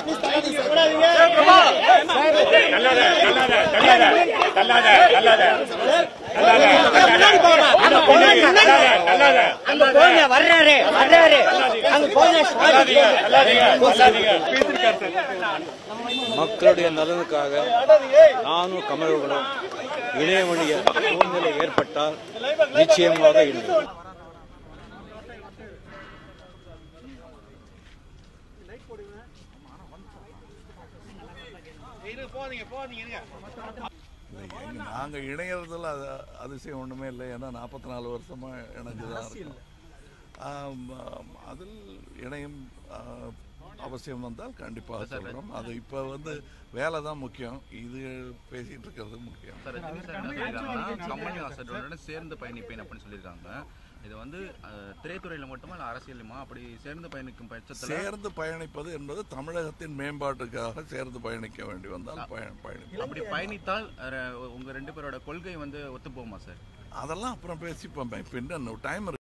please தள்ளாதீங்க அங்க போங்க வர்றாரு வர்றாரு அங்க போங்க மக்களுடைய நலனுக்காக நானும் கமலர்களும் இணைய வழிய சூழ்நிலை ஏற்பட்டால் நிச்சயமாக இல்லை நாங்கள் இணையறதுல அது அதிசயம் ஒன்றுமே இல்லை ஏன்னா நாற்பத்தி நாலு வருஷமாக இணைஞ்சுதான் இருக்கோம் ஆம், ஆம், அதில் இணையம் ஆ, அவசியம் வந்தால் கண்டிப்பாக சொல்கிறோம் அது இப்போ வந்து வேலை தான் முக்கியம் இது பேசிகிட்டு இருக்கிறது முக்கியம் சார் ரஜினி சார் என்ன சொல்லியிருக்காங்கன்னா கமல் ஹாசனுடன் சேர்ந்து பயணிப்பேன் அப்படின்னு சொல்லியிருக்காங்க இது வந்து அஹ், திரைத்துறையில மட்டுமா இல்ல அரசியலுமா அப்படி சேர்ந்து பயணிக்கும் பட்சத்துல சேர்ந்து பயணிப்பது என்பது தமிழகத்தின் மேம்பாட்டுக்காக சேர்ந்து பயணிக்க வேண்டி வந்தால் பய பயணிப்போம் அப்படி பயணித்தால் அஹ், உங்க ரெண்டு பேரோட கொள்கை வந்து ஒத்து போகுமா சார் அதெல்லாம் அப்புறம் பேசிப்போம் இப்போ இன்னும் டைம்